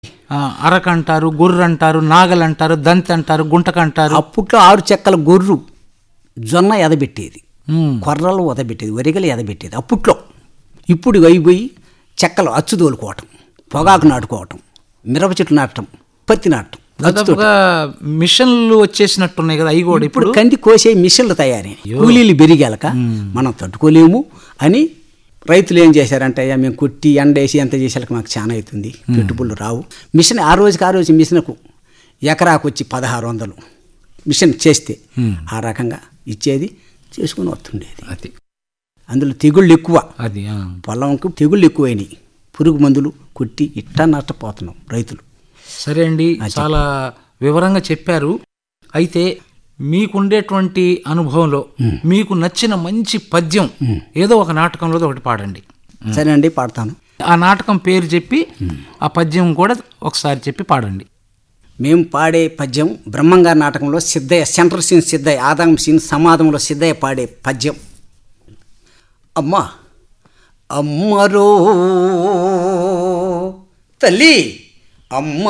ఆ, అరక అంటారు గొర్రె అంటారు నాగలు అంటారు దంతి అంటారు గుంటక అంటారు అప్పట్లో ఆరు చెక్కల గొర్రు జొన్న ఎదబెట్టేది ఉమ్, కొర్రలు ఎదబెట్టేది వరిగలు ఎదబెట్టేది అప్పట్లో ఇప్పుడు అయిపోయి చెక్కలు అచ్చు తోలుకోవటం పొగాకు నాటుకోవటం మిరప చెట్లు నాటడం పత్తి నాటడం దాదాపుగా మిషన్లు వచ్చేసినట్టున్నాయి కదా అవి కూడా ఇప్పుడు ఇప్పుడు కంది కోసే మిషన్లు తయారీ కూలీలు పెరిగాక మనం తట్టుకోలేము అని రైతులు ఏం చేశారంటే అయ్యా మేము కొట్టి ఎండేసి ఎంత చేసేలకు మాకు చాలా అవుతుంది పెట్టుబడులు రావు మిషన్ ఆ రోజుకి ఆ రోజు మిషన్కు ఎకరాకు వచ్చి పదహారు వందలు మిషన్ చేస్తే ఆ రకంగా ఇచ్చేది చేసుకుని వస్తుండేది అది అందులో తెగుళ్ళు ఎక్కువ అది ఆ. పొలంకు తెగుళ్ళు ఎక్కువైనాయి పురుగు మందులు కొట్టి ఇట్టా నష్టపోతున్నాం రైతులు సరే అండి చాలా వివరంగా చెప్పారు అయితే మీకుండేటువంటి అనుభవంలో మీకు నచ్చిన మంచి పద్యం ఏదో ఒక నాటకంలో ఒకటి పాడండి సరే అండి పాడతాను ఆ నాటకం పేరు చెప్పి ఆ పద్యం కూడా ఒకసారి చెప్పి పాడండి మేము పాడే పద్యం బ్రహ్మంగారి నాటకంలో సిద్ధయ్య సెంట్రల్ సీన్ సిద్ధయ్య ఆదాం సీన్ సమాధంలో సిద్ధయ్య పాడే పద్యం అమ్మా అమ్మరో తల్లి అమ్మ